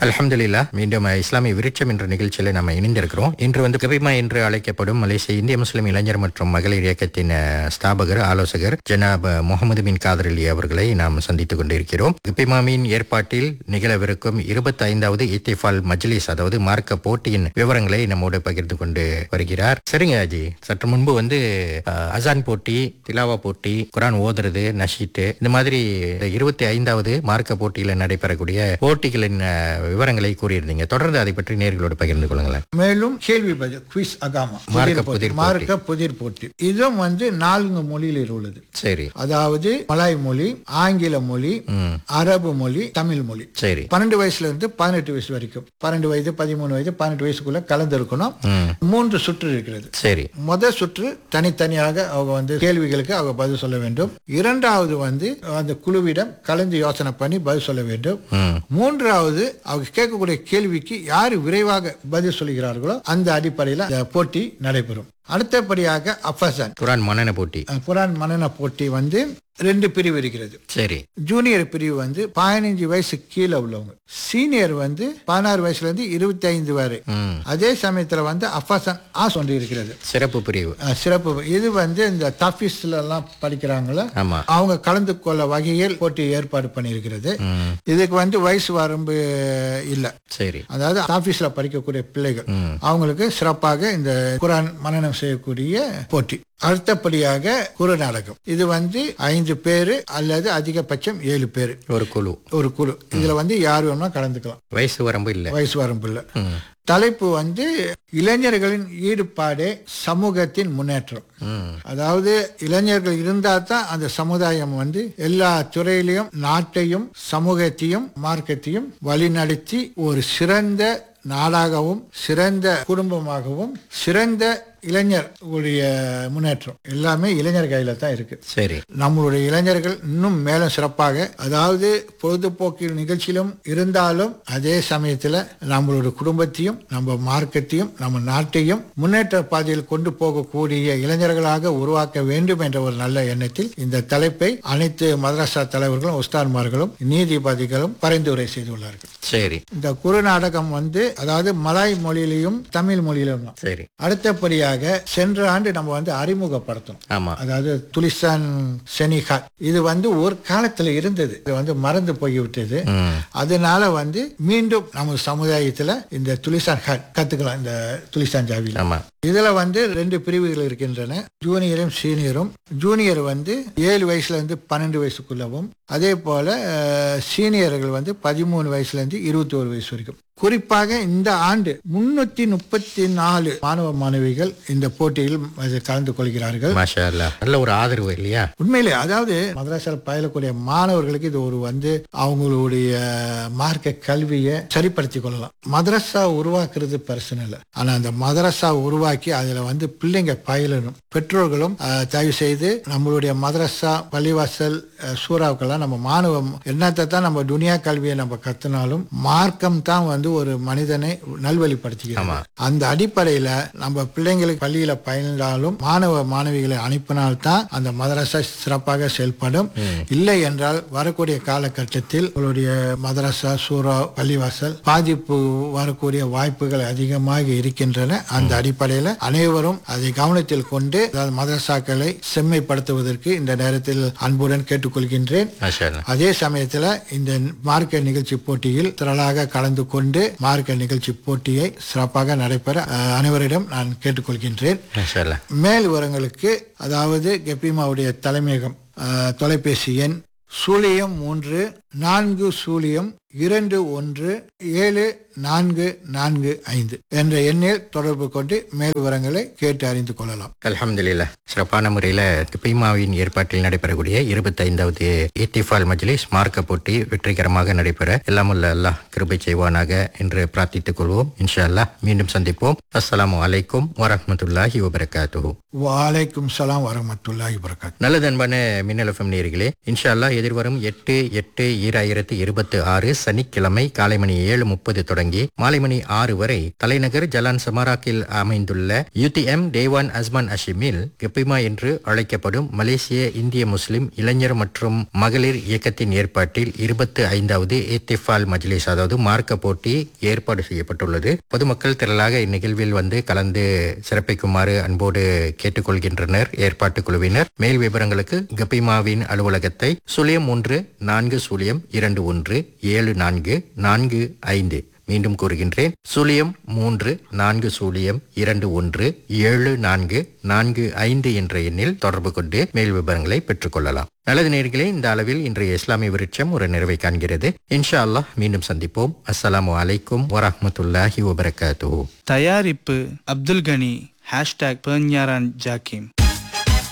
அல்ஹம்துலில்லா மீண்டும் அஹ், இஸ்லாமிய விருட்சம் என்ற நிகழ்ச்சியில நம்ம இணைந்திருக்கிறோம் இன்று வந்து கபிமா என்று அழைக்கப்படும் மலேசிய இந்திய முஸ்லிம் இளைஞர் மற்றும் மகளிர் இயக்கத்தின் அஹ், ஸ்தாபகர் ஆலோசகர் ஜனாப் அஹ், முகமது பின் காதர் அலி அவர்களை நாம் சந்தித்துக் கொண்டிருக்கிறோம் கபிமாவின் ஏற்பாட்டில் நிகழவிருக்கும் இருபத்தி ஐந்தாவது இத்திஃபால் மஜ்லிஸ் அதாவது மார்க்க போட்டியின் விவரங்களை நம்மோடு பகிர்ந்து கொண்டு வருகிறார் சரிங்க அஜி சற்று முன்பு வந்து அஹ், அசான் போட்டி திலாவா போட்டி குரான் ஓதுறது நஷீட்டு இந்த மாதிரி இருபத்தி ஐந்தாவது மார்க்க போட்டியில நடைபெறக்கூடிய போட்டிகளின் அஹ், விவரங்களை கூறியிருந்தீங்க தொடர்ந்து அதை பற்றி நேர்களோடு பகிர்ந்து கொள்ளுங்களேன் மேலும் கேள்வி பதில் குவிஸ் அகாமா மார்க்க புதிர் போட்டி. புதிர் மார்க்க புதிர் போட்டி இதுவும் வந்து நான்கு மொழியில் உள்ளது சரி அதாவது மலாய் மொழி ஆங்கில மொழி ம் அரபு மொழி தமிழ் மொழி சரி பன்னெண்டு வயசுல இருந்து பதினெட்டு வயசு வரைக்கும் பன்னெண்டு வயது பதிமூணு வயது பதினெட்டு வயசுக்குள்ள கலந்து இருக்கணும் ம் மூன்று சுற்று இருக்கிறது சரி முதல் சுற்று தனித்தனியாக அவங்க வந்து கேள்விகளுக்கு அவங்க பதில் சொல்ல வேண்டும் இரண்டாவது வந்து அந்த குழுவிடம் கலந்து யோசனை பண்ணி பதில் சொல்ல வேண்டும் ம் மூன்றாவது அவங்க கேட்கக்கூடிய கேள்விக்கு யார் விரைவாக பதில் சொல்கிறார்களோ அந்த அடிப்படையில் அந்த போட்டி நடைபெறும் அடுத்தபடியாக அஃபசன் குரான் மன்னன போட்டி குரான் மன்னன போட்டி வந்து ரெண்டு பிரிவு இருக்கிறது சரி ஜூனியர் பிரிவு வந்து பதினஞ்சு வயசு கீழே உள்ளவங்க சீனியர் வந்து பதினாறு வயசுல இருந்து இருபத்தி ஐந்து வரை ம் அதே சமயத்துல வந்து அஃபசன் ஆஸ் ஒன்று இருக்கிறது சிறப்பு பிரிவு அஹ் சிறப்பு இது வந்து இந்த தஃபீஸ்ல எல்லாம் படிக்கிறாங்கள ஆமா அவங்க கலந்து கொள்ள வகையில் போட்டி ஏற்பாடு பண்ணியிருக்கிறது ம் இதுக்கு வந்து வயசு வரம்பு இல்லை சரி அதாவது ஆபீஸ்ல படிக்கக்கூடிய பிள்ளைகள் ம் அவங்களுக்கு சிறப்பாக இந்த குரான் மனனம் செய்யக்கூடிய போட்டி அடுத்தபடியாக குரு நாடகம் இது வந்து ஐந்து பேரு அல்லது அதிகபட்சம் ஏழு பேரு ஒரு குழு ஒரு குழு இதுல வந்து யார் வேணுமா கலந்துக்கலாம் வயசு வரம்பு இல்ல வயசு வரம்பு இல்லை ம் தலைப்பு வந்து இளைஞர்களின் ஈடுபாடு சமூகத்தின் முன்னேற்றம் ம் அதாவது இளைஞர்கள் இருந்தா தான் அந்த சமுதாயம் வந்து எல்லா துறையிலையும் நாட்டையும் சமூகத்தையும் மார்க்கத்தையும் வழிநடத்தி ஒரு சிறந்த நாடாகவும் சிறந்த குடும்பமாகவும் சிறந்த இளைஞர்களுடைய முன்னேற்றம் எல்லாமே இளைஞர் கையில தான் இருக்கு சரி நம்மளுடைய இளைஞர்கள் இன்னும் மேலும் சிறப்பாக அதாவது பொழுதுபோக்கு நிகழ்ச்சியிலும் இருந்தாலும் அதே சமயத்துல நம்மளுடைய குடும்பத்தையும் நம்ம மார்க்கத்தையும் நம்ம நாட்டையும் முன்னேற்ற பாதையில் கொண்டு போகக்கூடிய இளைஞர்களாக உருவாக்க வேண்டும் என்ற ஒரு நல்ல எண்ணத்தில் இந்த தலைப்பை அனைத்து மதரசா தலைவர்களும் உஸ்தான்மார்களும் நீதிபதிகளும் பரிந்துரை செய்துள்ளார்கள் சரி இந்த குறு நாடகம் வந்து அதாவது மலாய் மொழியிலையும் தமிழ் மொழியிலும் தான் சரி அடுத்தபடியாக சென்ற ஆண்டு நம்ம வந்து அறிமுகப்படுத்தணும் ஆமா அதாவது துலிசான் செனிகா இது வந்து ஒரு காலத்துல இருந்தது இது வந்து மறந்து போய்விட்டது ம் அதனால வந்து மீண்டும் நம்ம சமுதாயத்துல இந்த துலிசான் ஹட் கத்துக்கலாம் இந்த துலிசான் ஜாவில ஆமா இதுல வந்து ரெண்டு பிரிவுகள் இருக்கின்றன ஜூனியரும் சீனியரும் ஜூனியர் வந்து ஏழு வயசுல இருந்து பன்னெண்டு வயசுக்குள்ளவும் அதே போல அஹ், சீனியர்கள் வந்து பதிமூணு வயசுல இருந்து இருபத்தி ஒரு வயசு வரைக்கும் குறிப்பாக இந்த ஆண்டு முன்னூத்தி முப்பத்தி நாலு மாணவ மாணவிகள் இந்த போட்டியில் அதில் கலந்து கொள்கிறார்கள் மாஷா அல்லா நல்ல ஒரு ஆதரவு இல்லையா உண்மையிலே அதாவது மதரசால பயிலக்கூடிய மாணவர்களுக்கு இது ஒரு வந்து அவங்களுடைய மார்க்க கல்வியை சரிப்படுத்தி கொள்ளலாம் மதரசா உருவாக்குறது பிரச்சனை இல்லை ஆனா அந்த மதரசா உருவாக்கி அதுல வந்து பிள்ளைங்க பயிலணும் பெற்றோர்களும் அஹ், தயவு செய்து நம்மளுடைய மதரசா பள்ளிவாசல் அஹ், சூறாவுக்கெல்லாம் நம்ம மாணவ என்னத்தை தான் நம்ம துனியா கல்வியை நம்ம கத்துனாலும் மார்க்கம் தான் வந்து ஒரு மனிதனை நல்வழிப்படுத்துகிறது அந்த அடிப்படையில நம்ம பிள்ளைங்களுக்கு பள்ளியில பயின்றாலும் மாணவ மாணவிகளை அனுப்பினால்தான் அந்த மதரசா சிறப்பாக செயல்படும் இல்லை என்றால் வரக்கூடிய காலகட்டத்தில் உங்களுடைய மதரசா சூறா பள்ளிவாசல் பாதிப்பு வரக்கூடிய வாய்ப்புகள் அதிகமாக இருக்கின்றன அந்த அடிப்படையில அனைவரும் அதை கவனத்தில் கொண்டு அதாவது மதரசாக்களை செம்மைப்படுத்துவதற்கு இந்த நேரத்தில் அன்புடன் கேட்டுக்கொள்கின்றேன் மாஷா அல்லா அதே சமயத்துல இந்த மார்க்க நிகழ்ச்சி போட்டியில் திரளாக கலந்து கொண்டு மார்க்க நிகழ்ச்சி போட்டியை சிறப்பாக நடைபெற அஹ், அனைவரிடம் நான் கேட்டுக்கொள்கின்றேன் மாஷா அல்லா மேல் விவரங்களுக்கு அதாவது கெப்பிமாவுடைய தலைமையகம் அஹ், தொலைபேசி எண் சூழியம் மூன்று நான்கு சூழியம் இரண்டு ஒன்று ஏழு நான்கு நான்கு ஐந்து என்ற எண்ணில் தொடர்பு கொண்டு மேல் விவரங்களை கேட்டு அறிந்து கொள்ளலாம் அல்ஹம்துலில்லாஹ் சிறப்பான முறையில் பீமாவின் ஏற்பாட்டில் நடைபெறக்கூடிய இருபத்தைந்தாவது இத்திஃபால் மஜ்லிஸ் மார்க்க போட்டி வெற்றிகரமாக நடைபெற எல்லாம் உள்ள அல்லாஹ் கிருபை செய்வானாக என்று பிரார்த்தித்துக் கொள்வோம் இன்ஷா அல்லாஹ் மீண்டும் சந்திப்போம் அஸ்ஸலாமு அலைக்கும் வரஹ்மத்துல்லாஹி வபரகாத்துஹு வலைக்கும் சலாம் வரமத்துல்லாஹி வரகாத் நல்லது அன்பான மின்னல் எஃப்எம் நேயர்களே இன்ஷா அல்லாஹ் எதிர்வரும் எட்டு எட்டு ஈராயிரத்து இருபத்தி ஆறு சனிக்கிழமை காலை மணி ஏழு முப்பது தொடங்கி தொடங்கி மாலை மணி ஆறு வரை தலைநகர் ஜலான் சமாராக்கில் அமைந்துள்ள யுடிஎம் தேவான் அஸ்மான் அஷிமில் கெப்பிமா என்று அழைக்கப்படும் மலேசிய இந்திய முஸ்லிம் இளைஞர் மற்றும் மகளிர் இயக்கத்தின் ஏற்பாட்டில் இருபத்து ஐந்தாவது ஏத்திஃபால் மஜ்லிஸ் அதாவது மார்க்க போட்டி ஏற்பாடு செய்யப்பட்டுள்ளது பொதுமக்கள் திரளாக இந்நிகழ்வில் வந்து கலந்து சிறப்பிக்குமாறு அன்போடு கேட்டுக்கொள்கின்றனர் ஏற்பாட்டு குழுவினர் மேல் விவரங்களுக்கு கபிமாவின் அலுவலகத்தை சுழியம் ஒன்று நான்கு சுழியம் இரண்டு ஒன்று ஏழு நான்கு நான்கு ஐந்து மீண்டும் கூறுகின்றேன் சுழியம் மூன்று நான்கு சூழியம் இரண்டு ஒன்று ஏழு நான்கு நான்கு ஐந்து என்ற எண்ணில் தொடர்பு கொண்டு மேல் விவரங்களை பெற்றுக்கொள்ளலாம் நல்லது நேர்களே இந்த அளவில் இன்றைய இஸ்லாமிய விருட்சம் ஒரு நிறைவை காண்கிறது இன்ஷா அல்லாஹ் மீண்டும் சந்திப்போம் அஸ்ஸலாமு அலைக்கும் வரஹ்மத்துல்லாஹி வபரகாத்துஹு தயாரிப்பு அப்துல் கனி ஹேஷ்டாக் பேஞ்ஞாரான் ஜாக்கிம்